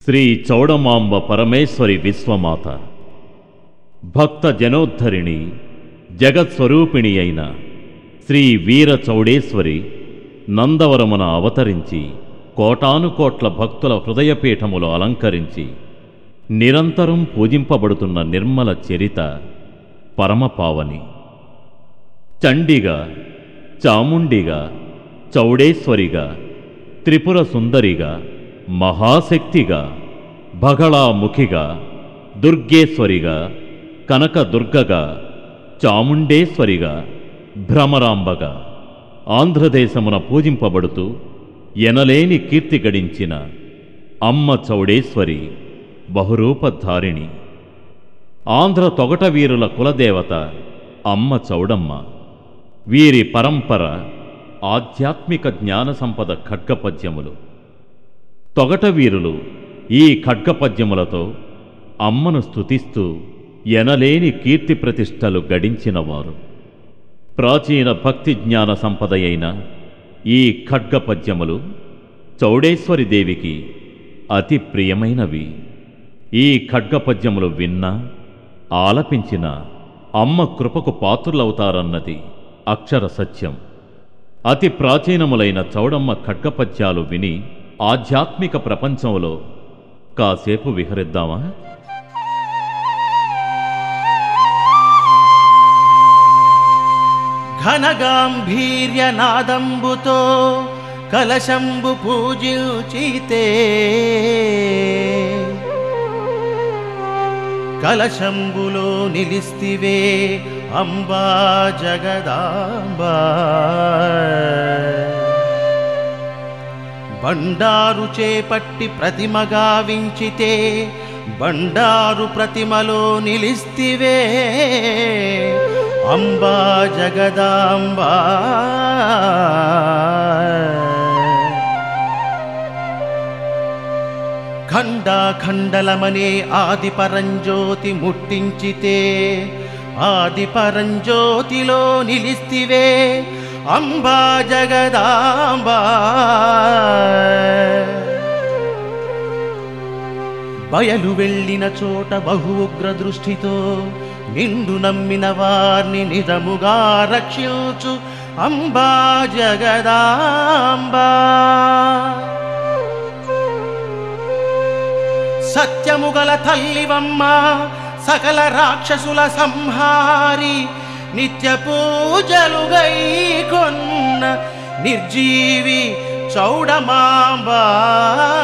శ్రీ చౌడమాంబ పరమేశ్వరి విశ్వమాత భక్త జనోద్ధరిణి జగత్స్వరూపిణి అయిన శ్రీ వీర చౌడేశ్వరి నందవరమున అవతరించి కోటానుకోట్ల భక్తుల హృదయపీఠములు అలంకరించి నిరంతరం పూజింపబడుతున్న నిర్మల చరిత పరమపావని చండిగా చాముండిగా చౌడేశ్వరిగా త్రిపుర సుందరిగా మహాశక్తిగా బగళాముఖిగా దుర్గేశ్వరిగా కనకదుర్గగా చాముండేశ్వరిగా భ్రమరాంబగా ఆంధ్రదేశమున పూజింపబడుతూ ఎనలేని కీర్తి గడించిన అమ్మ చౌడేశ్వరి బహురూపధారిణి ఆంధ్ర తొగట వీరుల కులదేవత అమ్మ చౌడమ్మ వీరి పరంపర ఆధ్యాత్మిక జ్ఞాన సంపద ఖడ్గపద్యములు తొగట వీరులు ఈ ఖడ్గపద్యములతో అమ్మను స్తుతిస్తూ ఎనలేని కీర్తి ప్రతిష్టలు గడించినవారు ప్రాచీన భక్తి జ్ఞాన సంపద అయిన ఈ ఖడ్గపద్యములు చౌడేశ్వరి దేవికి అతి ప్రియమైనవి ఈ ఖడ్గపద్యములు విన్నా ఆలపించిన అమ్మ కృపకు పాత్రులవుతారన్నది అక్షర సత్యం అతి ప్రాచీనములైన చౌడమ్మ ఖడ్గపద్యాలు విని ఆధ్యాత్మిక ప్రపంచంలో కాసేపు విహరిద్దామా ఘనగాంభీర్యనాదంబుతో కలశంబు పూజించితే కలశంబులో నిలిస్తివే అంబా జగదాంబా బండారు చేపట్టి ప్రతిమగా వించితే బండారు ప్రతిమలో నిలిస్తివే అంబా జగదాంబా ఖండాఖండలమనే ఆది పరంజ్యోతి ముట్టించితే ఆది పరంజ్యోతిలో నిలిస్తివే అంబా జగదాంబా బయలు వెళ్ళిన చోట బహు ఉగ్ర దృష్టితో నిండు నమ్మిన వారిని నిజముగా రక్షించు అంబా జగదాంబా సత్యముగల తల్లివమ్మ సకల రాక్షసుల సంహారి నిత్య పూజలుగై కొన్న నిర్జీవి చౌడమాంబా